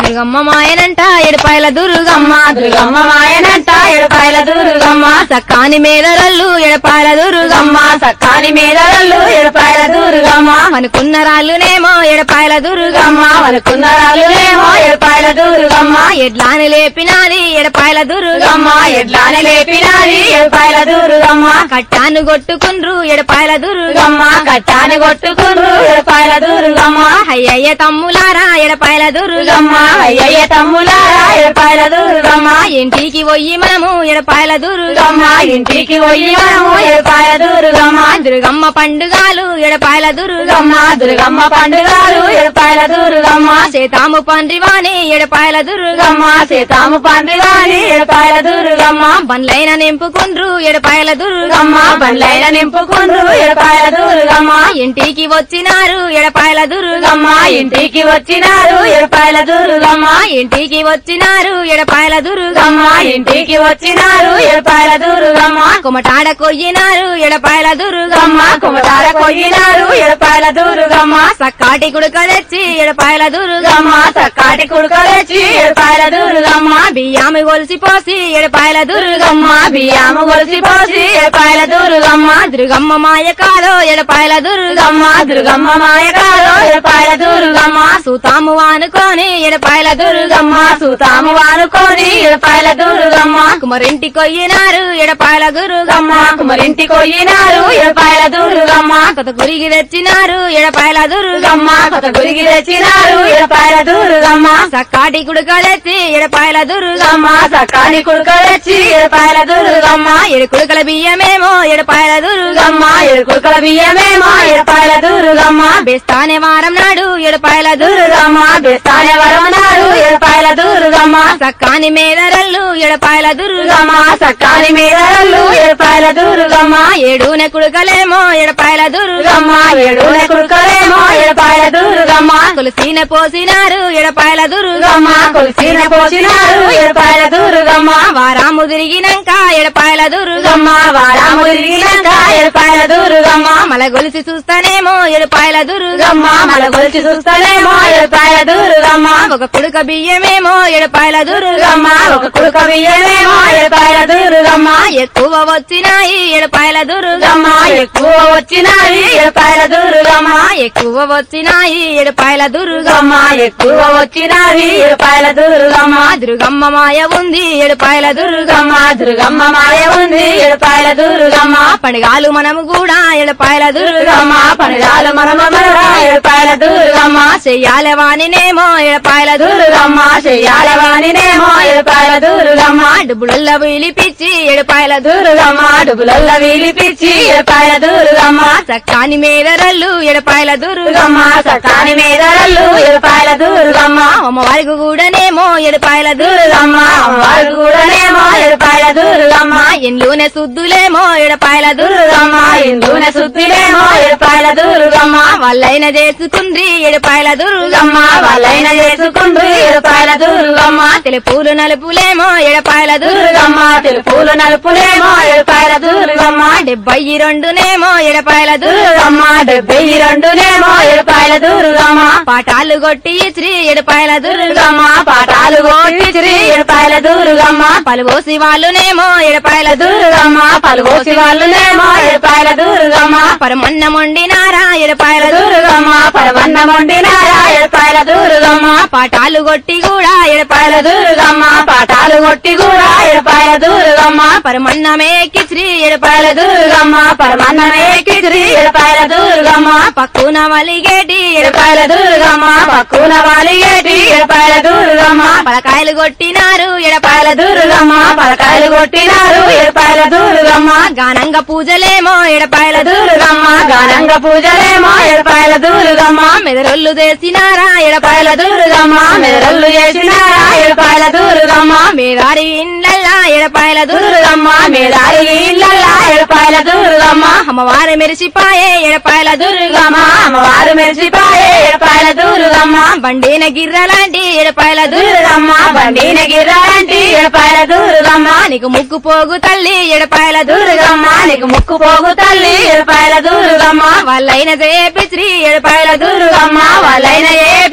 దుర్గమ్మ మాయనంట ఎడపాయల దుర్గమ్మ దుర్గమ్మ మాయనంట ఎడపాయల దుర్గమ్మ సక్కాని మేదరల్లు ఎడపాయల దుర్గమ్మ సక్కాని మీదరల్లు ఎడపాయల దుర్గమ్మ అనుకున్న రాళ్ళునేమో ఎడపాయల దుర్గమ్మ వనుకున్న రాళ్ళునేమో ఎడపాయల దుర్గమ్మ ఎడ్లాని లేపినాది ఎడపాయల దుర్గమ్మ దుర్గమ్మ ఎడ్లాని లేపినాది ఎడపాయల దుర్గమ్మ కట్టాను కొట్టుకుండ్రు ఎడపాయల దుర్గమ్మ దుర్గమ్మ కట్టాని కొట్టుకుండ్రు ఎడపాయల దుర్గమ్మ అయ్యయ్య తమ్ములారా ఎడపాయల దుర్గమ్మ దుర్గమ్మ అయ్యయ్య తమ్ములారా ఎడపాయల దుర్గమ్మ ఇంటికి పోయి మనము ఎడపాయల దుర్గమ్మ దుర్గమ్మ ఇంటికి పోయి మనము ఎడపాయల దుర్గమ్మ దుర్గమ్మ పండుగలు ఎడపాయల దుర్గమ్మ దుర్గమ్మ దుర్గమ్మ పండుగలు ఎడపాయల దుర్గమ్మ సీతాము పండ్రివాణి ఎడపాయల దుర్గమ్మ దుర్గమ్మ సీతాము పండుగని ఎడపాయల దుర్గమ్మ బండ్లైన నింపుకుండ్రు ఎడపాయల దుర్గమ్మ దుర్గమ్మ బండ్లైన నింపుకుండ్రు ఎడపాయల దుర్గమ్మ ఇంటికి వచ్చినారు ఎడపాయల దుర్గమ్మ దుర్గమ్మ ఇంటికి వచ్చినారు ఎడపాయల దుర్గమ్మ ఇంటికి వచ్చినారు ఎడపాయల దుర్గమ్మ దుర్గమ్మ ఇంటికి వచ్చినారు ఎడపాయల దుర్గమ్మ కుమటాడ కొయ్యినారు ఎడపాయల దుర్గమ్మ దుర్గమ్మ కుమటార కొయ్యినారు ఎడపాయల దుర్గమ్మ సక్కాటి కుడుక తెచ్చి ఎడపాయల దుర్గమ్మ దుర్గమ్మ సక్కాటి కుడుకలొచ్చి ఎడపాయల దుర్గమ్మ బియ్యాము గొలిసి పోసి ఎడపాయల దుర్గమ్మ దుర్గమ్మ బియ్యము గొలిసి పోసి ఎడపాయల దుర్గమ్మ దుర్గమ్మ మాయ కాదో ఎడపాయల దుర్గమ్మ దుర్గమ్మ దుర్గమ్మ మాయకాలో ఎడపాయల దుర్గమ్మ సూతాము వానుకొని ఎడపాయల దుర్గమ్మ దుర్గమ్మ సూతాము వానుకొని ఎడపాయల దుర్గమ్మ కుమరింటి కొయ్యినారు ఎడపాయల దుర్గమ్మ దుర్గమ్మ కుమరింటి కొయ్యినారు ఎడపాయల దుర్గమ్మ కొత్త గురికి తెచ్చినారు ఎడపాయల దుర్గమ్మ దుర్గమ్మ కొత్త గురికి తెచ్చినారు ఎడపాయల దుర్గమ్మ సక్కాటి కుడుక తెచ్చి ఎడపాయల దుర్గమ్మ దుర్గమ్మ సకాని కుడుకలొచ్చి ఎడపాయల దుర్గమ్మ ఎడు కుడుకల బియ్యమేమో ఎడపాయల దుర్గమ్మ దుర్గమ్మ ఎడుకుల బియ్యమేమో ఎడపాయల దుర్గమ్మ బెస్తానే వారం నాడు ఎడపాయల దుర్గమ్మ దుర్గమ్మ బెస్తానే వరమనాడు ఎడపాయల దుర్గమ్మ సక్కాని మేదరల్లు ఎడపాయల దుర్గమ్మ దుర్గమ్మ సకాని మీదరల్లు ఎడపాయల దుర్గమ్మ ఏడున కుడుకలేమో ఎడపాయల దుర్గమ్మ దుర్గమ్మ ఏడున కుడుకలేమో ఎడపాయల దుర్గమ్మ కొలిసీన పోసినారు ఎడపాయల దుర్గమ్మ దుర్గమ్మ కొలిసిన పోసినారు ఎడపాయల దుర్గమ్మ వారాము తిరిగినాక ఎడపాయల దుర్గమ్మ దుర్గమ్మ వారాము తిరిగినాక ఎడపాయల దుర్గమ్మ మల గొలిసి చూస్తానేమో ఎడపాయల దుర్గమ్మ దుర్గమ్మ మన గొలిచి చూస్తానేమో ఎడపాయల దుర్గమ్మ ఒక కుడుక బియ్యమేమో ఎడపాయల దుర్గమ్మ దుర్గమ్మ ఒక కుడుక బియ్యమేమో ఎడపాయల దుర్గమ్మ ఎక్కువ వచ్చినాయి ఎడపాయల దుర్గమ్మ దుర్గమ్మ ఎక్కువ వచ్చినాయి ఎడపాయల దుర్గమ్మ ఎక్కువ వచ్చినాయి ఎడపాయల దుర్గమ్మ దుర్గమ్మ ఎక్కువ వచ్చినాయి ఎడపాయల దుర్గమ్మ దుర్గమ్మ మాయ ఉంది ఎడపాయల దుర్గమ్మ దుర్గమ్మ దుర్గమ్మ మాయ ఉంది ఎడపాయల దుర్గమ్మ పండుగాలు మనము కూడా ఎడపాయల దుర్గమ్మ దుర్గమ్మ పనురాలు మనమ ఎడపాయల దుర్గమ్మ చెయ్యాల వాణినేమో ఎడపాయల దుర్గమ్మ దుర్గమ్మ చెయ్యాల వాణినేమో ఎడపాయల దుర్గమ్మ డుబులల్ల వీలిపిచ్చి ఎడపాయల దుర్గమ్మ దుర్గమ్మ డుబులల్ల వీలిపిచ్చి ఎడపాయల దుర్గమ్మ చక్కాని మేదరల్లు ఎడపాయల దుర్గమ్మ దుర్గమ్మ సకాని మీదరల్లు ఎడపాయల దుర్గమ్మ అమ్మవారికి కూడానేమో ఎడపాయల దుర్గమ్మ దుర్గమ్మ అమ్మవారు కూడానేమో ఎడపాయల దుర్గమ్మ ఎన్లోనే సుద్దులేమో ఎడపాయల దుర్గమ్మ దుర్గమ్మ ఇందున శుద్ధిలేమో ఎడపాయల దుర్గమ్మ వాళ్ళైన చేసుకుండ్రి ఎడపాయల దుర్గమ్మ దుర్గమ్మ వాళ్ళైన చేసుకుండ్రు ఎడపాయల దుర్గమ్మ తెలుపులు నలుపులేమో ఎడపాయల దుర్గమ్మ దుర్గమ్మ తెలుపులు నలుపులేమో ఎడపాయల దుర్గమ్మ డెబ్బై రెండునేమో ఎడపాయల దుర్గమ్మ దుర్గమ్మ డెబ్బై రెండునేమో ఎడపాయల దుర్గమ్మ పాఠాలు కొట్టి శ్రీ ఎడపాయల దుర్గమ్మ దుర్గమ్మ పాఠాలు కోటిశ్రీ ఎడపాయల దుర్గమ్మ పలుగోసి వాళ్ళునేమో ఎడపాయల దుర్గమ్మ దుర్గమ్మ పలుగోసి వాళ్ళునేమో ఎడపాయల దుర్గమ్మ పరమన్నం వండినారా ఎడపాయల దుర్గమ్మ దుర్గమ్మ పరవన్న వండినారా ఎడపాయల దుర్గమ్మ పాఠాలు కొట్టి కూడా ఎడపాయల పాయల దుర్గమ్మ పాఠాలు కొట్టి కూడా ఎడపాయల దుర్గమ్మ పరమన్నమే శ్రీ ఎడపాయల పాయల దుర్గమ్మ పరమన్నమే కిదిరి ఎడపాయల దుర్గమ్మ పక్కున వలిగేటి ఎడపాయల ఎడపాయల దుర్గమ్మ పక్కున వాలిగేటి ఎడపాయల దుర్గమ్మ పలకాయలు కొట్టినారు ఎడపాయల పాయల దుర్గమ్మ పలకాయలు కొట్టినారు ఎడపాయల దుర్గమ్మ గానంగా పూజలేమో ఎడపాయల దుర్గమ్మ దుర్గమ్మ గానంగ పూజలేమో ఎడపాయల దుర్గమ్మ మెదరొల్లు చేసినారా ఎడపాయల పాయల దుర్గమ్మ మెదరల్లు చేసినారా ఎడపాయల దుర్గమ్మ మేదారి ఇండ్లల్లా ఎడపాయల దుర్గమ్మ దుర్గమ్మ మేదారి ఇళ్ళల్లా ఎడపాయల దుర్గమ్మ అమ్మవారు మెరిసిపాయే ఎడపాయల దుర్గమ్మ దుర్గమ్మ అమ్మవారు మెరిసిపాయే ఎడపాయల దుర్గమ్మ బండిన గిర్రలాంటి ఎడపాయల దుర్గమ్మ దుర్గమ్మ బండిన గిర్రాంటి ఎడపాయల దుర్గమ్మ నీకు ముక్కు పోగు తల్లి ఎడపాయల దుర్గమ్మ దుర్గమ్మ నీకు ముక్కు పోగు తల్లి ఎడపాయల దుర్గమ్మ వాళ్ళైన చేపి శ్రీ ఎడపాయల దుర్గమ్మ దుర్గమ్మ వాళ్ళైన ఏ పిత్రి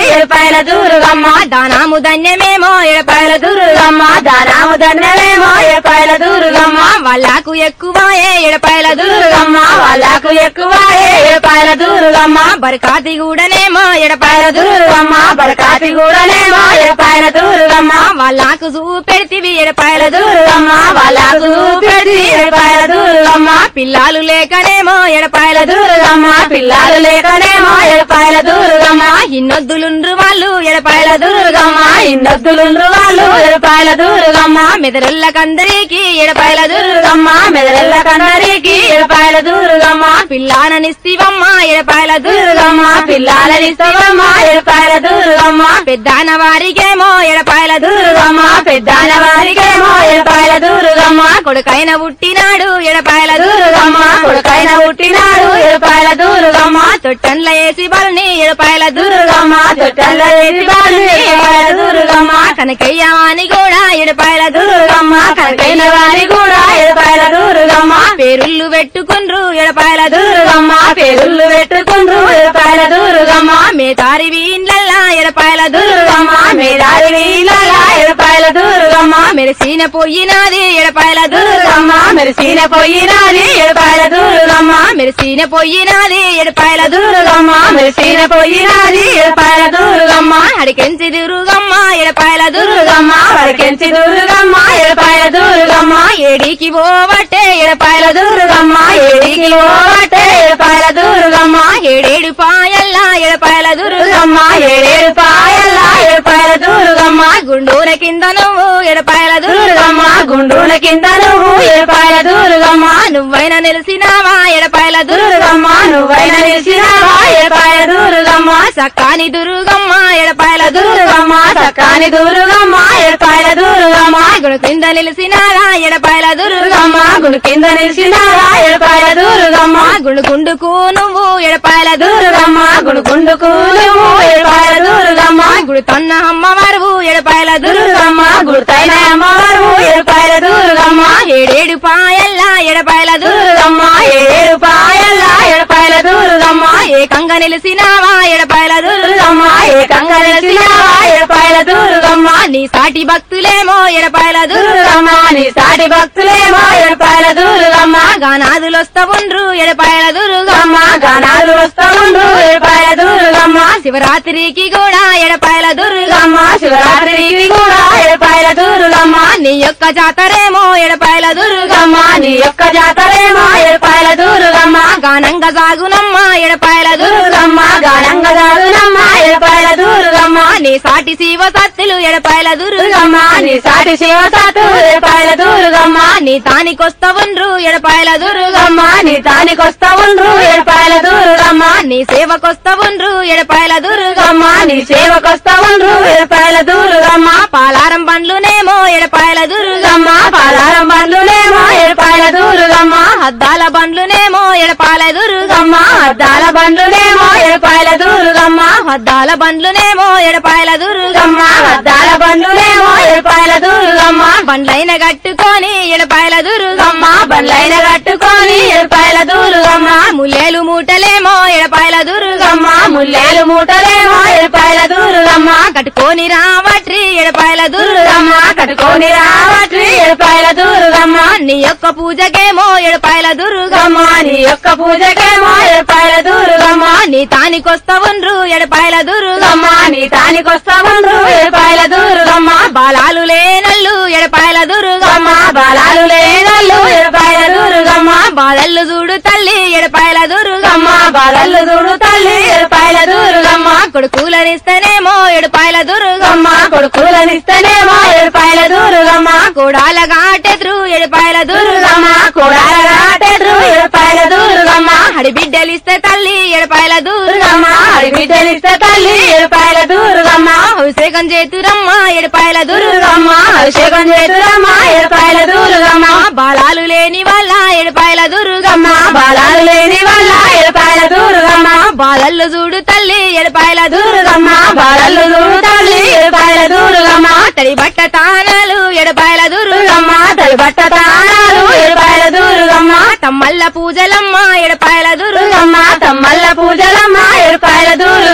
ఎడపాయల దుర్గమ్మ దానాము ధన్యమేమో ఎడపాయల దుర్గమ్మ దానాము దండమేమో ఎడపాయల దుర్గమ్మ వాళ్ళకు ఎక్కువాయే ఎడపాయల దుర్గమ్మ వాళ్ళకు ఎక్కువ ఎడపాయల దుర్గమ్మ బరకాతి కూడానేమో ఎడపాయల దుర్గమ్మ బరకాతి కూడానేమో ఎడపాయల దుర్గమ్మ వాళ్ళకు చూపెడితివి ఎడపాయల దుర్గమ్మ వాళ్ళకు పెట్టి ఎడపాయల దుర్గమ్మ పిల్లాలు లేకనేమో ఎడపాయల దుర్గమ్మ పిల్లలు లేకనేమో ఎడపాయల దుర్గమ్మ ఇన్నొద్దులుండ్రు వాళ్ళు ఎడపాయల దుర్గమ్మ ఇన్నొద్దులుండ్రు వాళ్ళు ఎడపాయల దుర్గమ్మ మెదరుల్లకందరికి ఎడపాయల దుర్గమ్మ మెదరెల్ల కన్నరికి ఎడపాయల దుర్గమ్మ పిల్లాననిస్తివమ్మ ఎడపాయల దుర్గమ్మ పిల్లలనిస్తవమ్మ ఎడపాయల దుర్గమ్మ పెద్దాన వారికేమో ఎడపాయల దుర్గమ్మ పెద్దాల వారికేమో ఎడపాయల దుర్గమ్మ కొడుకైన పుట్టినాడు ఎడపాయల దుర్గమ్మ కొడుకైన పుట్టినాడు ఎడపాయల దుర్గమ్మ తొట్టండ్ల వేసి బలని ఎడపాయల దుర్గమ్మ తొట్టల్ల వేసి బాలు ఎడపాయల దుర్గమ్మ కనకయ్యవాని కూడా ఎడపాయల దుర్గమ్మ కనకైన వారి కూడా ఎడపాయల దుర్గమ్మ పేరుళ్ళు పెట్టుకుండ్రు ఎడపాయల దుర్గమ్మ పేరుళ్ళు పెట్టుకుండ్రు ఎడపాయల దుర్గమ్మ మేతారి వీళ్ళల్లా ఎడపాయల దుర్గమ్మ మేదారి వీళ్ళ ఎడపాయల దుర్గమ్మ మెరిసిన పోయినాది ఎడపాయల దుర్గమ్మ మెరిసిన పోయినాది ఎడపాయల దుర్గమ్మ మెరిసిన పోయినాది ఎడపాయల దుర్గమ్మ మెరిసిన పోయినాది ఎడపాయల దుర్గమ్మ అడికెంచి దుర్గమ్మ ఎడపాయల దుర్గమ్మ వరకెంచి దుర్గమ్మ ఎడపాయల దుర్గమ్మ ఏడికి పోవట్టే ఎడపాయల దుర్గమ్మ ఏడికి ఓటే ఎడపాయల దుర్గమ్మ ఏడేడు పాయల్లా ఎడపాయల దుర్గమ్మ దుర్గమ్మ ఏడేడు పాయల ఎడపాయల దుర్గమ్మ గుండూర కింద నువ్వు ఎడపాయల దుర్గమ్మ దుర్గమ్మ గుండుల కింద నువ్వు ఎడపాయల దుర్గమ్మ నువ్వైనా నిలిసినావా ఎడపాయల దుర్గమ్మ దుర్గమ్మ నువ్వైన నిలిచినావా ఎడపాయల దుర్గమ్మ సక్కాని దుర్గమ్మ ఎడపాయల దుర్గమ్మ దుర్గమ్మ చక్కని దుర్గమ్మ ఎడపాయల దుర్గమ్మ గుడి కింద నిలిసినారా ఎడపాయల దుర్గమ్మ దుర్గమ్మ గుడి కింద నిలిచినావా ఎడపాయల దుర్గమ్మ గుండు గుండుకు నువ్వు ఎడపాయల దుర్గమ్మ దుర్గమ్మ గుడుకుండుకు నువ్వు ఎడపాయల దుర్గమ్మ గుడి తన్న అమ్మవారు ఎడపాయల దుర్గమ్మ దుర్గమ్మ గుర్తైన అమ్మవారు ఎడపాయల దుర్గమ్మ ఏడేడు పాయల్లా ఎడపాయల దుర్గమ్మ దుర్గమ్మ ఏడు పాయల ఎడపాయల దుర్గమ్మ ఏకంగా నిలిసినావా ఎడపాయల దుర్గమ్మ దుర్గమ్మ ఏకంగా నిలిచినావా ఎడపాయల దుర్గమ్మ నీ సాటి భక్తులేమో ఎడపాయల దుర్గమ్మ దుర్గమ్మ నీ సాటి భక్తులేమో ఎడపాయల దుర్గమ్మ గానాదులు వస్తవుండ్రు ఎడపాయల దుర్గమ్మ దుర్గమ్మ గానాలు వస్తా ఉండు ఎడపాయల దుర్గమ్మ శివరాత్రికి కూడా ఎడపాయల దుర్గమ్మ దుర్గమ్మ శివరాత్రికి కూడా ఎడపాయల దుర్గమ్మ నీ యొక్క జాతరేమో ఎడపాయల దుర్గమ్మ దుర్గమ్మ నీ యొక్క జాతరేమో ఎడపాయల దుర్గమ్మ గానంగా సాగునమ్మ ఎడపాయల దుర్గమ్మ దుర్గమ్మ గానంగా దాగునమ్మ ఎడపాయల దుర్గమ్మ నీ సాటి శివ సత్తులు ఎడపాయల దుర్గమ్మ దుర్గమ్మ నీ సాటి శివసాతు ఎడపాయల దుర్గమ్మ నీ తానికొస్తవుండ్రు ఎడపాయల దుర్గమ్మ దుర్గమ్మ నీ తానికొస్తా ఉండ్రు ఎడపాయల దుర్గమ్మ నీ సేవకొస్తవుండ్రు ఎడపాయల దుర్గమ్మ దుర్గమ్మ నీ సేవకొస్తా ఉండ్రు ఎడపాయల దుర్గమ్మ పాలారం బండ్లునేమో ఎడపాయల దుర్గమ్మ దుర్గమ్మ పాలారం బండ్లునేమో ఎడపాయల దుర్గమ్మ అద్దాల బండ్లునేమో ఎడపాయల దుర్గమ్మ దుర్గమ్మ అద్దాల బండ్లునేమో ఎడపాయల దుర్గమ్మ అద్దాల బండ్లునేమో ఎడపాయల దుర్గమ్మ దుర్గమ్మ అద్దాల బండ్లునేమో ఎడపాయల దుర్గమ్మ బండ్లైన కట్టుకొని ఎడపాయల దుర్గమ్మ దుర్గమ్మ బండ్లైన కట్టుకొని ఎడపాయల దుర్గమ్మ ముల్లేలు మూటలేమో ఎడపాయల దుర్గమ్మ దుర్గమ్మ ముల్లేలు మూటలేమో ఎడపాయల దుర్గమ్మ కట్టుకొని రావట్రి ఎడపాయల దుర్గమ్మ దుర్గమ్మ కట్టుకొని రావట్రి ఎడపాయల దుర్గమ్మ నీ యొక్క పూజకేమో ఎడపాయల దుర్గమ్మ దుర్గమ్మ నీ యొక్క పూజకేమో ఎడపాయల దుర్గమ్మ నీ తానికొస్తవుండ్రు ఎడపాయల దుర్గమ్మ దుర్గమ్మ నీ తానికొస్తా ఉండ్రు ఎడపాయల దుర్గమ్మ బాలాలు లేనల్లు ఎడపాయల దుర్గమ్మ దుర్గమ్మ బాలాలు లేనల్లు ఎడపాయల దుర్గమ్మ బాధల్లు చూడు తల్లి ఎడపాయల దుర్గమ్మ దుర్గమ్మ బాలల్లు చూడు తల్లి ఎడపాయల దుర్గమ్మ కొడుకులనిస్తేనేమో ఎడపాయల దుర్గమ్మ దుర్గమ్మ కొడుకులనిస్తేనేమో ఎడపాయల దుర్గమ్మ కోడాల గాటెదురు ఎడపాయల దుర్గమ్మ దుర్గమ్మ కూడాలగాటెదురు ఎడపాయల దుర్గమ్మ హడిబిడ్డలిస్తే తల్లి ఎడపాయల దుర్గమ్మ దుర్గమ్మ అడిబిడ్డలిస్తే తల్లి ఎడపాయల దుర్గమ్మ అభిషేకం చేతురమ్మ ఎడపాయల దుర్గమ్మ దుర్గమ్మ అభిషేకం చేతురమ్మ ఎడపాయల దుర్గమ్మ బాలాలు లేని వాళ్ళ ఎడపాయల దుర్గమ్మ దుర్గమ్మ బాలాలు లేని వల్ల ఎడపాయల దుర్గమ్మ బాధల్లు చూడు తల్లి ఎడపాయల దుర్గమ్మ దుర్గమ్మ బాలలు చూడు తల్లి ఎడపాయల దుర్గమ్మ తడి బట్ట తానాలు ఎడపాయల దుర్గమ్మ దుర్గమ్మ తడి బట్ట తాళాలు ఎడపాయల దుర్గమ్మ తమ్మల్ల పూజలమ్మ ఎడపాయల దుర్గమ్మ దుర్గమ్మ తమ్మల్ల పూజలమ్మ ఎడపాయల దుర్గమ్మ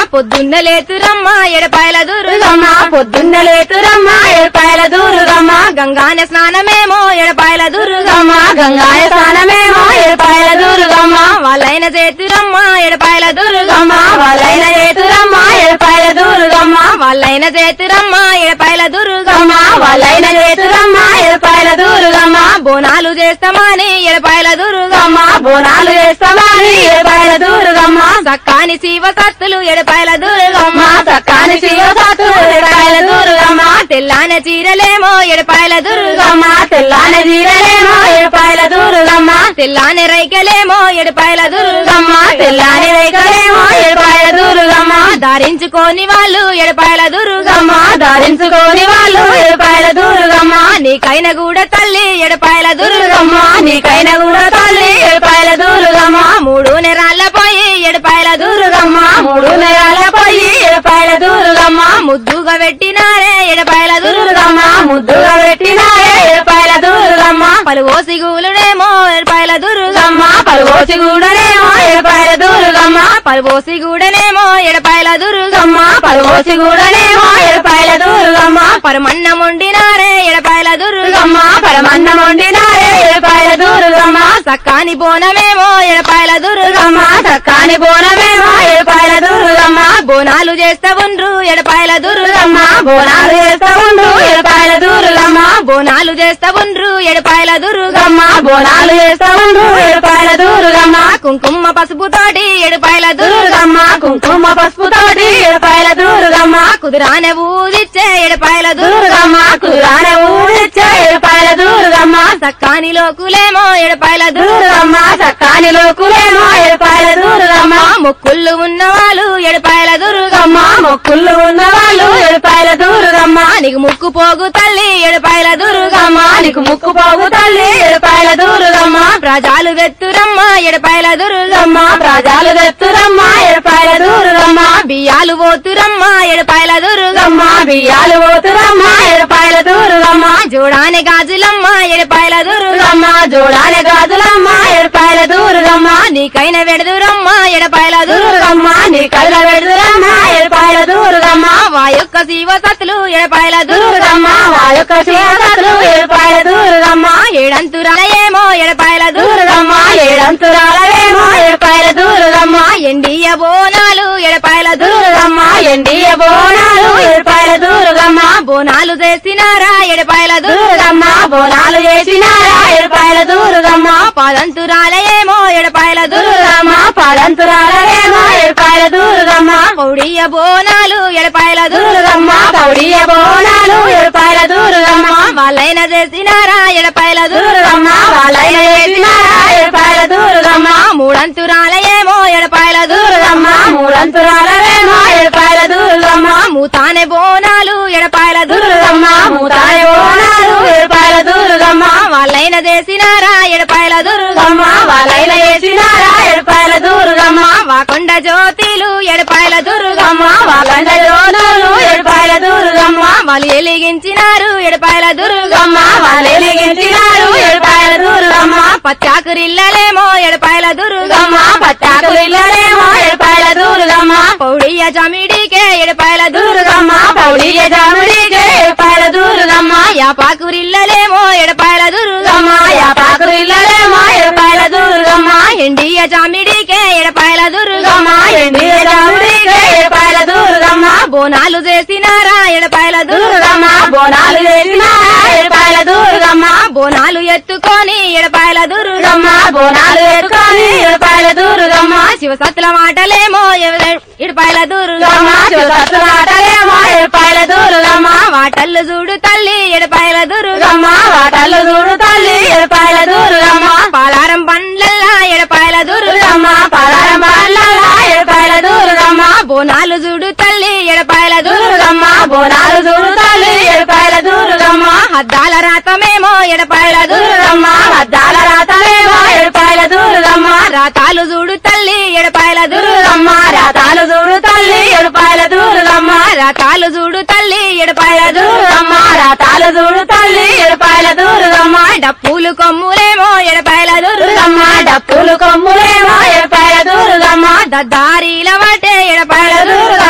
పొద్దున్న లేతురమ్మ ఎడపాయల దుర్గమ్మ దుర్గమ్మ పొద్దున్న లేతురమ్మ ఏడుపాయల దుర్గమ్మ గంగాన స్నానమేమో ఎడపాయల దుర్గమ్మ దుర్గమ్మ గంగాయ స్నానమేమో ఏడుపాయల దుర్గమ్మ వాళ్ళైన చేతురమ్మ ఎడపాయల దుర్గమ్మ దుర్గమ్మ వాళ్ళైన ఏతురమ్మ ఏడుపాయల దుర్గమ్మ వాళ్ళైన చేతురమ్మ ఎడపాయల దుర్గమ్మ దుర్గమ్మ వాళ్ళైన ఏతురమ్మ ఏడుపాయల దుర్గమ్మ బోనాలు చేస్తామని ఎడపాయల దుర్గమ్మ దుర్గమ్మ బోనాలు వేస్తామని ఏడుపాయల దుర్గమ్మ సక్కాని శివ సత్తులు ఎడపాయల దుర్గమ్మ దుర్గమ్మ చక్కని శివసాతు ఏడుపాయల దుర్గమ్మ తెల్లాన చీరలేమో ఎడపాయల దుర్గమ్మ దుర్గమ్మ తెల్లాని జీరలేమో ఏడుపాయల దుర్గమ్మ తెల్లాన రైకలేమో ఎడపాయల దుర్గమ్మ దుర్గమ్మ తెల్లాని రైకలేమో ఏడుపాయల దుర్గమ్మ ధరించుకోని వాళ్ళు ఎడపాయల దుర్గమ్మ దుర్గమ్మ ధరించుకోని వాళ్ళు ఏడుపాయల దుర్గమ్మ నీకైన కూడా తల్లి ఎడపాయల దుర్గమ్మ దుర్గమ్మ నీకైన కూడా తల్లి ఏడుపాయల దుర్గమ్మ మూడు నెరాళ్ళ పోయి ఎడపాయల దుర్గమ్మ దుర్గమ్మ మూడు నెలల పోయి ఏడుపాయల దుర్గమ్మ ముద్దుగా పెట్టినారే ఎడపాయల దుర్గమ్మ దుర్గమ్మ ముద్దుగా పెట్టినారే ఏడుపాయల దుర్గమ్మ పలువోసి గూలుడేమో ఎడపాయల దుర్గమ్మ దుర్గమ్మ పలువోసి కూడానేమో ఏడుపాయల దుర్గమ్మ పలువోసి గూడనేమో ఎడపాయల దుర్గమ్మ దుర్గమ్మ పలువోసి కూడానేమో ఏడుపాయల దుర్గమ్మ పరమన్నం వండినారే ఎడపాయల దుర్గమ్మ దుర్గమ్మ పరమన్నం వండినారే ఏడుపాయల దుర్గమ్మ సక్కాని బోనమేమో ఎడపాయల దుర్గమ్మ దుర్గమ్మ చక్కని బోనమేమో ఏడుపాయల దుర్గమ్మ బోనాలు చేస్తా ఉండ్రు ఎడపాయల దుర్గమ్మ దుర్గమ్మ బోనాలు చేస్తా ఉండు ఏడుపాయల దుర్గమ్మ బోనాలు చేస్తా ఉండ్రు ఎడపాయల దుర్గమ్మ దుర్గమ్మ బోనాలు చేస్తా ఉండు ఏడుపాయల దుర్గమ్మ కుంకుమ పసుపు తోటి ఎడపాయల దుర్గమ్మ దుర్గమ్మ కుంకుమ పసుపు తోటి ఏడుపాయల దుర్గమ్మ కుదురానే ఊదిచ్చే ఎడపాయల దుర్గమ్మ దుర్గమ్మ కురాన ఊరిచ్చే ఏడుపాయల దుర్గమ్మ సక్కాని లోకులేమో ఎడపాయల దుర్గమ్మ దుర్గమ్మ చక్కాని లోకులేమో ఏడుపాయల దుర్గమ్మ మొక్కుళ్ళు ఉన్నవాళ్ళు ఎడపాయల దుర్గమ్మ దుర్గమ్మ మొక్కుళ్ళు ఉన్న వాళ్ళు ఏడుపాయల దుర్గమ్మ నీకు ముక్కు పోగు తల్లి ఎడపాయల దుర్గమ్మ దుర్గమ్మ నీకు ముక్కు పోగు తల్లి ఏడుపాయల దుర్గమ్మ ప్రజాలు వెత్తురమ్మ ఎడపాయల దుర్గమ్మ దుర్గమ్మ ప్రజలు తెత్తురమ్మ ఏడుపాయల దుర్గమ్మ బియ్యాలు పోతురమ్మ ఎడపాయల దుర్గమ్మ దుర్గమ్మ బియ్యాలు పోతురమ్మ ఏడుపాయల దుర్గమ్మ జోడానే గాజులమ్మ ఎడపాయల దుర్గమ్మ దుర్గమ్మ జోడాల గాజులమ్మ ఏడుపాయల దుర్గమ్మ నీకైన వెడదురమ్మ ఎడపాయల దుర్గమ్మ దుర్గమ్మ నీ కళ్ళ పెడుతురమ్మ ఏడుపాయల దుర్గమ్మ వా యొక్క శివ సత్తులు ఎడపాయల దుర్గమ్మ దుర్గమ్మ వా యొక్క చేతలు ఏడుపాయల దుర్గమ్మ ఏడంతురాల ఏమో ఎడపాయల దుర్గమ్మ దుర్గమ్మ ఏడంతురాలవేమో ఏడుపాయల దుర్గమ్మ ఎండియ బోనాలు ఎడపాయల దుర్గమ్మ దుర్గమ్మ ఎండియ బోనాలు ఏడుపాయల దుర్గమ్మ బోనాలు చేసినారా ఎడపాయల దుర్గమ్మ దుర్గమ్మ బోనాలు చేసినారా ఏడుపాయల దుర్గమ్మ పాదంతురాల ఏమో ఎడపాయల దుర్గమ్మ దుర్గమ్మ పదంతురాలవేమో ఏడుపాయల దుర్గమ్మ పౌడియ బోనాలు ఎడపాయల దుర్గమ్మ దుర్గమ్మ పౌడియ బోనాలు ఏడుపాయల దుర్గమ్మ వాళ్ళైన చేసినారా ఎడపాయల దుర్గమ్మ దుర్గమ్మ వాళ్ళైన చేసినారా ఏడుపాయల దుర్గమ్మ మూడంతురాల ఏమో ఎడపాయల దుర్గమ్మ దుర్గమ్మ మూడంతురాలవేమో ఏడుపాయల దుర్గమ్మ మూతానే బోనాలు ఎడపాయల దుర్గమ్మ దుర్గమ్మ మూతాయ బోనాలు ఏడుపాయల దుర్గమ్మ వాళ్ళైన చేసినారా ఎడపాయల దుర్గమ్మ దుర్గమ్మ వాళ్ళైన చేసినారా ఏడుపాయల దుర్గమ్మ వాకొండ జ్యోతిలు ఎడపాయల దుర్గమ్మ దుర్గమ్మ వాళ్ళ జోనాలు ఏడుపాయల దుర్గమ్మ వాళ్ళు ఎలిగించినారు ఎడపాయల దుర్గమ్మ దుర్గమ్మ వాళ్ళు ఎలిగించినారు ఏడుపాయల దుర్గమ్మ పచ్చాకురిల్లలేమో ఎడపాయల దుర్గమ్మ దుర్గమ్మ పట్టాకులు ఇల్లలేమో ఏడుపాయల దుర్గమ్మ పౌడియ చమిడికే ఎడపాయల దుర్గమ్మ దుర్గమ్మ పౌడియ జాముడికే ఏడుపాయల దుర్గమ్మ యాపాకురిల్లలేమో ఎడపాయల దుర్గమ్మ దుర్గమ్మ యాపాకులు ఇల్లలేమో ఏడుపాయల దుర్గమ్మ ఎండియ చామిడికే ఎడపాయల దుర్గమ్మ దుర్గమ్మ ఎండియ జాముడికే ఏడుపాయల దుర్గమ్మ బోనాలు చేసినారా ఎడపాయల దుర్గమ్మ దుర్గమ్మ బోనాలు చేసినారా ఏడుపాయల దుర్గమ్మ బోనాలు ఎత్తుకొని ఎడపాయల దుర్గమ్మ దుర్గమ్మ బోనాలు ఎత్తుకొని ఏడుపాయల దుర్గమ్మ శివసత్తుల మాటలేమో ఎవ- ఎడపాయల దుర్గమ్మ దుర్గమ్మ శివసత్తులాటలేమో ఏడుపాయల దుర్గమ్మ వాటల్లు చూడు తల్లి ఎడపాయల దుర్గమ్మ దుర్గమ్మ వాటలు చూడు తల్లి ఏడుపాయల దుర్గమ్మ పాలారం పండ్లల్లా ఎడపాయల దుర్గమ్మ దుర్గమ్మ పలారం బాలలా ఏడుపాయల దుర్గమ్మ బోనాలు చూడు తల్లి ఎడపాయల దుర్గమ్మ దుర్గమ్మ బోనాలు చూడు తల్లి ఏడుపాయల దుర్గమ్మ హద్దాల రాతమేమో ఎడపాయల దుర్గమ్మ దుర్గమ్మ అద్దాల రాతలేమో ఏడుపాయల దుర్గమ్మ రాతాలు చూడు తల్లి ఎడపాయల దుర్గమ్మ దుర్గమ్మ రాతాలు చూడు తల్లి ఏడుపాయల దుర్గమ్మ రాతాలు చూడు తల్లి ఎడపాయల దుర్గమ్మ దుర్గమ్మ రాతాలు చూడు తల్లి ఏడుపాయల దుర్గమ్మ డప్పులు కొమ్ములేమో ఎడపాయల దుర్గమ్మ దుర్గమ్మ డప్పులు కొమ్ములేమో ఏడుపాయల దుర్గమ్మ దద్దారీల వాటే ఎడపాయల దుర్గమ్మ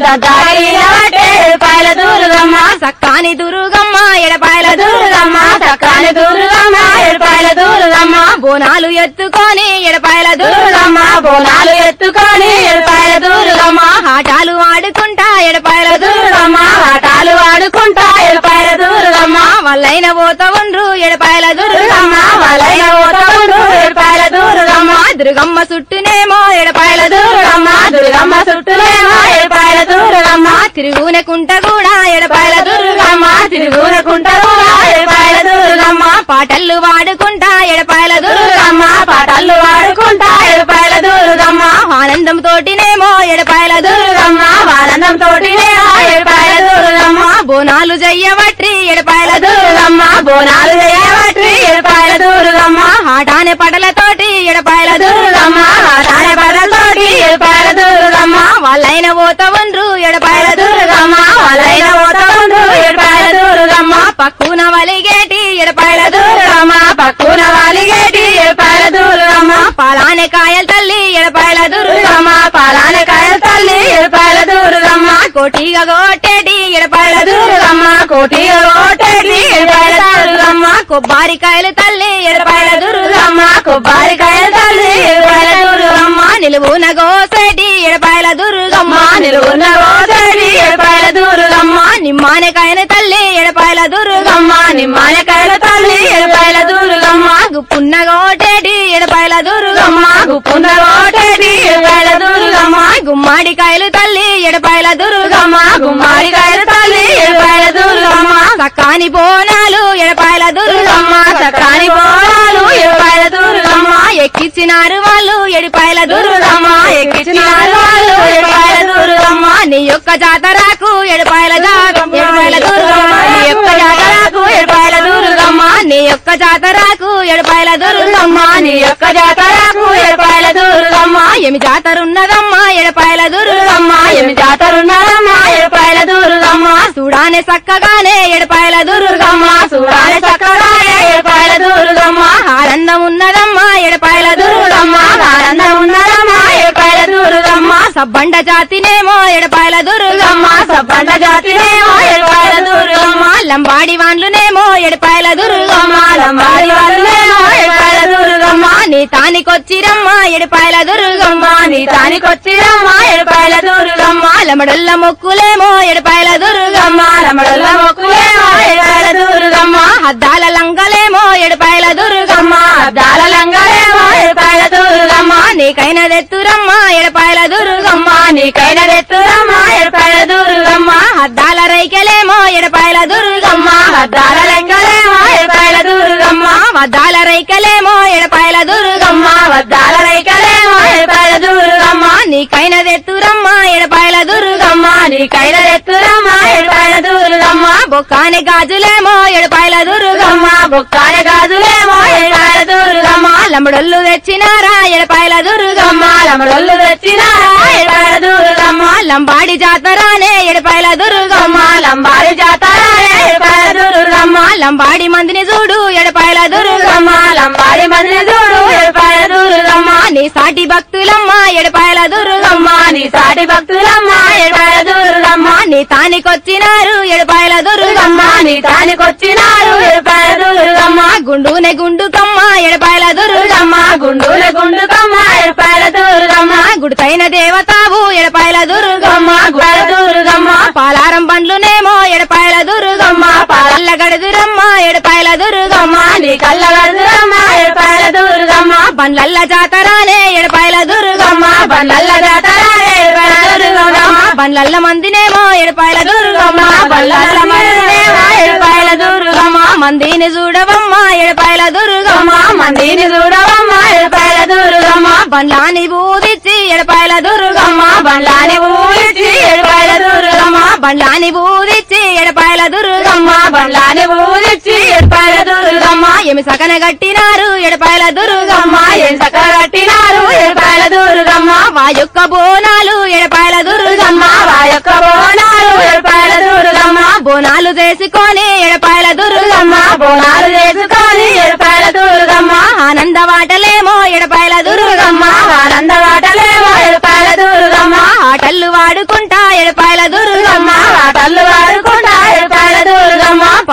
దారి బట్టే ఎడపాయల దుర్గమ్మ సక్కాని దుర్గమ్మ ఎడపాయల దుర్గమ్మ సకాని దుర్గమ్మ ఎడపాయల దుర్గమ్మ బోనాలు ఎత్తుకొని ఎడపాయల దుర్గమ్మ దుర్గమ్మ బోనాలు ఎత్తుకొని ఎడపాయల దుర్గమ్మ ఆటాలు ఆడుకుంటా ఎడపాయల దుర్గమ్మ దుర్గమ్మ ఆటాలు ఆడుకుంటా ఎడపాయల దుర్గమ్మ వల్లైన పోత ఉండ్రు ఎడపాయల దుర్గమ్మ దుర్గమ్మ వలైన ఓతముడు ఎడపాయల దుర్గమ్మ దుర్గమ్మ చుట్టూనేమో ఎడపాయల దుర్గమ్మ దుర్గమ్మ చుట్టూలేమో ఎడపాయల దుర్గమ్మ తిరుగునే కుంట కూడా ఎడపాయల దుర్గమ్మ దుర్గమ్మ తిరుగునకుంటారు ఎడపాయల దుర్గమ్మ పాటలు వాడుకుంటా ఎడపాయల దుర్గమ్మ దుర్గమ్మ పాటలు వాడుకుంటా ఎడపాయల దుర్గమ్మ ఆనందం తోటినేమో ఎడపాయల దుర్గమ్మ దుర్గమ్మ ఆనందం తోటినే ఎడపాయల దుర్గమ్మ బోనాలు జయ్యవట్రి ఎడపాయల దుర్గమ్మ దుర్గమ్మ బోనాలు చేయబట్టి ఎడపాయల దుర్గమ్మ ఆటానే పడలతోటి ఎడపాయల దుర్గమ్మ దుర్గమ్మ ఆటాడే బడలతోటి ఎడపాయల దుర్గమ్మ వాళ్ళైన పోత ఉండ్రు ఎడపాయల దుర్గమ్మ దుర్గమ్మ వలైన ఓతముడు ఎడపాయల దుర్గమ్మ పక్కున వలిగేటి ఎడపాయల దుర్గమ్మ దుర్గమ్మ పక్కున వాలిగేటి ఎడపాయల దుర్గమ్మ పాలానే కాయల తల్లి ఎడపాయల దుర్గమ్మ దుర్గమ్మ పాలానకాయల తల్లి ఎడపాయల దుర్గమ్మ కోటిగా కొట్టేటి ఎడపాయల దుర్గమ్మ దుర్గమ్మ కోటి ఓటేటి ఎడపాయల దుర్గమ్మ కొబ్బరికాయలు తల్లి ఎడపాయల దుర్గమ్మ దుర్గమ్మ కొబ్బరికాయల తల్లి ఎడపాయల దుర్గమ్మ నిలువున గోసేటి ఎడపాయల దుర్గమ్మ అమ్మ నిలువున్న ఓటేటి ఎడపాయల దుర్గమ్మ నిమ్మానకాయన తల్లి ఎడపాయల దుర్గమ్మ దుర్గమ్మ నిమ్మానకాయల తల్లి ఎడపాయల దుర్గమ్మ గుప్పున్న గోటేటి ఎడపాయల దుర్గమ్మ దుర్గమ్మ గుప్పున్న ఓటేటి ఎడపాయల దుర్గమ్మ గుమ్మాడికాయలు తల్లి ఎడపాయల దుర్గమ్మ దుర్గమ్మ గుమ్మడికాయల తల్లి ఎడపాయల దుర్గమ్మ సకాని బోనాలు ఎడపాయల దుర్గమ్మ దుర్గమ్మ సకాని బోనాలు ఎడపాయల దుర్గమ్మ ఎక్కిచ్చినారు వాళ్ళు ఎడిపాయల దుర్గమ్మ దుర్గమ్మ ఎక్కించినారు వాళ్ళు ఎడపాయల దుర్గమ్మ నీ యొక్క జాతరకు ఎడపాయల జా- ఎడపాయల దుర్గమ్మ నీ యొక్క జాతరకు ఎడపాయల దుర్గమ్మ నీ యొక్క జాతరకు ఎడపాయల దుర్గమ్మ దుర్గమ్మ నీ యొక్క జాతరకు ఎడపాయల దుర్గమ్మ ఏమి జాతర ఉన్నదమ్మా ఎడపాయల దుర్గమ్మ దుర్గమ్మ ఏమి జాతరున్నారమ్మ ఎడపాయల దుర్గమ్మ చూడానే చక్కగానే ఎడపాయల దుర్గమ్మ దుర్గమ్మ చూడాలి చక్కగా ఎడపాయల దుర్గమ్మ ఆనందం ఉన్నదమ్మా ఎడపాయల దుర్గమ్మ దుర్గమ్మ ఆనందం ఉన్నారమ్మ ఎడపాయల దుర్గమ్మ సబ్బండ జాతినేమో ఎడపాయల దుర్గమ్మ దుర్గమ్మ సబ్బండ జాతినేమో ఎడపాయల దుర్గమ్మ లంబాడి వాన్లునేమో ఎడపాయల దుర్గమ్మ దుర్గమ్మ లంబాడి వాళ్ళేమో ఎడపాయల దుర్గమ్మ నీ తానికొచ్చిరమ్మ ఎడపాయల దుర్గమ్మ దుర్గమ్మ నీ తానికొచ్చిరమ్మ ఎడపాయల దుర్గమ్మ లమడల్ల మొక్కులేమో ఎడపాయల దుర్గమ్మ దుర్గమ్మ రమడల మొక్కులేమో ఎడపాయల దుర్గమ్మ అద్దాల లంగలేమో ఎడపాయల దుర్గమ్మ దుర్గమ్మ అద్దాల లంగలేమో ఎడపాయల దుర్గమ్మ నీకైన దెత్తురమ్మ ఎడపాయల దుర్గమ్మ దుర్గమ్మ నీకైన రెత్తురమ్మ ఎడపాయల దుర్గమ్మ అద్దాల రైకెలేమో ఎడపాయల దుర్గమ్మ దుర్గమ్మ అద్దాల లంగలేమో ఎడపాయల దుర్గమ్మ అద్దాల రైకెలేమో ఎడపాయల దుర్గమ్మ దుర్గమ్మ వద్దాల రైకలేమో ఎడపాయల దుర్గమ్మ నీకైన దెత్తురమ్మ ఎడపాయల దుర్గమ్మ దుర్గమ్మ నీకైన రెత్తురమ్మ ఎడపాయల దుర్గమ్మ బొక్కాని గాజులేమో ఎడపాయల దుర్గమ్మ దుర్గమ్మ బొక్కాల గాజులేమో ఎడపాయల దుర్గమ్మ లమ్మడొల్లు తెచ్చినారా ఎడపాయల దుర్గమ్మ దుర్గమ్మ లమడొల్లు తెచ్చినారా ఎడపాయల దుర్గమ్మ లంబాడి జాతరానే ఎడపాయల దుర్గమ్మ దుర్గమ్మ లంబాడి జాతర ఎడపాయల దుర్గమ్మ లంబాడి మందిని చూడు ఎడపాయల దుర్గమ్మ దుర్గమ్మ లంబాడి మంది చూడు ఎడపాయల దుర్గమ్మ నీ సాటి భక్తులమ్మ ఎడపాయల దుర్గమ్మ దుర్గమ్మ నీ సాటి భక్తులమ్మ ఎడపాయల దుర్గమ్మ నీ తానికొచ్చినారు ఎడపాయల దుర్గమ్మ దుర్గమ్మ నీ తానికొచ్చినారు ఎడపాయల దుర్గమ్మ గుండునే గుండుకమ్మ ఎడపాయల దుర్గమ్మ దుర్గమ్మ గుండుల గుండుకమ్మ ఎడపాయల దుర్గమ్మ గుడితైన దేవతావు ఎడపాయల దుర్గమ్మ దుర్గమ్మ గుడ దుర్గమ్మ పాలారం పండ్లునేమో ఎడపాయల దుర్గమ్మ దుర్గమ్మ పాల పల్ల గడుదురమ్మ ఎడపాయల దుర్గమ్మ దుర్గమ్మ నీ కళ్ళ గడుదురమ్మ ఎడపాయల దుర్గమ్మ బండ్లల్ల జాతరానే ఎడపాయల దుర్గమ్మ దుర్గమ్మ బండ్లల్ల జాతర ఎడపాయల దుర్గమ్మ బండ్లల్ల మందినేమో ఎడపాయల దుర్గమ్మ దుర్గమ్మ బండ్లల్ల మందినేమో ఎడపాయల దుర్గమ్మ మందిని చూడవమ్మ ఎడపాయల దుర్గమ్మ దుర్గమ్మ మందిని చూడవమ్మ ఎడపాయల దుర్గమ్మ బండ్లాని బూదిచ్చి ఎడపాయల దుర్గమ్మ దుర్గమ్మ బండ్లాని ఊరిచి ఎడపాయల దుర్గమ్మ బండ్లాని బూదిచ్చి ఎడపాయల దుర్గమ్మ దుర్గమ్మ బండ్లాని ఊరిచి ఎడపాయల దుర్గమ్మ ఎమి సకన గట్టినారు ఎడపాయల దుర్గమ్మ దుర్గమ్మ ఏం సక కట్టినారు ఎడపాయల దుర్గమ్మ మా యొక్క బోనాలు ఎడపాయల దుర్గమ్మ దుర్గమ్మ వా యొక్క బోనాలు ఎడపాయల దుర్గమ్మ బోనాలు చేసుకొని ఎడపాయల దుర్గమ్మ దుర్గమ్మ బోనాలు చేసుకొని ఎడపాయల దుర్గమ్మ ఆనంద వాటలేమో ఎడపాయల దుర్గమ్మ దుర్గమ్మ ఆనంద వాటలేమో ఎడపాయల దుర్గమ్మ ఆటలు వాడుకుంటా ఎడపాయల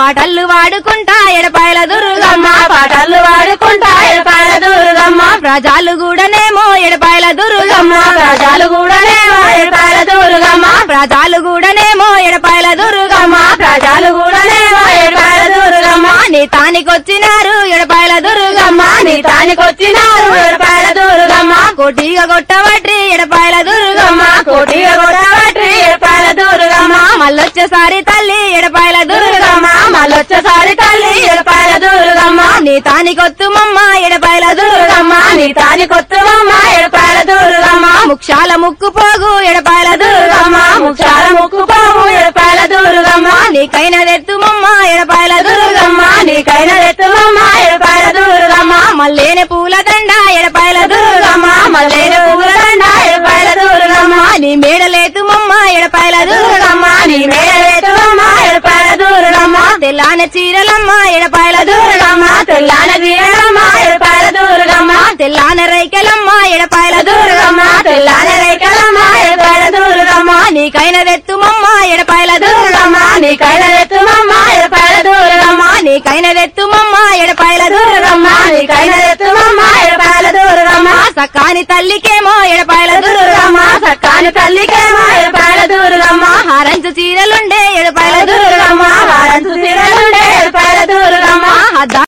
పాటలు వాడుకుంటా ఎడపాయల దుర్గమ్మ పాటలు వాడుకుంటా ఎడపాయల దుర్గమ్మ ప్రజలు కూడానేమో ఎడపాయల దుర్గమ్మ ప్రజలు కూడానేమో ఎడపాయల దుర్గమ్మ ప్రజలు కూడానేమో ఎడపాయల దుర్గమ్మ ప్రజలు కూడానేమో ఎడపాయల దుర్గమ్మ నీ తానికొచ్చినారు ఎడపాయల దుర్గమ్మ నీ తానికొచ్చినారు ఎడపాయల దుర్గమ్మ కోటిగా కొట్టవట్రి ఎడపాయల దుర్గమ్మ కోటిగా కొట్టబట్టి ఎడపాయల దుర్గమ్మ మళ్ళొచ్చేసారి తల్లి ఎడపాయల దుర్గమ్మ మళ్ళొచ్చసారి తల్లి ఎడపాయల దుర్గమ్మ నీ తానికొత్తుమమ్మ ఎడపాయల దుర్గమ్మ నీ తానికొత్తమమ్మ ఎడపాయల దుర్గమ్మ ముక్షాల ముక్కు పోగు ఎడపాయల దుర్గమ్మ ముచ్చాల ముక్కు పాము ఎడపాయల దుర్గమ్మ నీకైనదెత్తుమమ్మ ఎడపాయల దుర్గమ్మ నీకైన ఎత్తుమమ్మ ఎడపాయల దుర్గమ్మ మల్లేని పూల దండ ఎడపాయల దుర్గమ్మ మల్లేన పువ్వులండ ఎడపాయల దుర్గమ్మ నీ మేడలేతుమమ్మ ఎడపాయల దుర్గమ్మ నీ మేడ ఎత్తుమమ్మ ఎడపాయల దుర్గమ్మ తెల్లాన చీరలమ్మ ఎడపాయల దుర్గమ్మ తెల్లాన దీనమ్మ ఎడపాయల దుర్గమ్మ తెల్లాన రైకెలమ్మ ఎడపాయల దుర్గమ్మ తెల్లాన రేఖలమ్మ ఎడపాయల దుర్గమ్మ నీకైనదెత్తుమమ్మ ఎడపాయల దుర్గమ్మ నీకైన ఎత్తుమమ్మ ఎడపాయల దుర్గమ్మ నీకైనదెత్తుమమ్మ ఎడపాయల దుర్గమ్మ నీకైన ఎత్తుమమ్మ ఎడపాయల దుర్గమ్మ సకాని తల్లికేమో ఎడపాయల దుర్గమ్మ సక్కాని తల్లికేమో ఎడపాయల దుర్గమ్మ హారంచు చీరలుండే ఎడపాయల దుర్గమ్మ దుర్గమ్మ వారంతు తిరలుండే ఎడపాయల దుర్గమ్మ హద్దా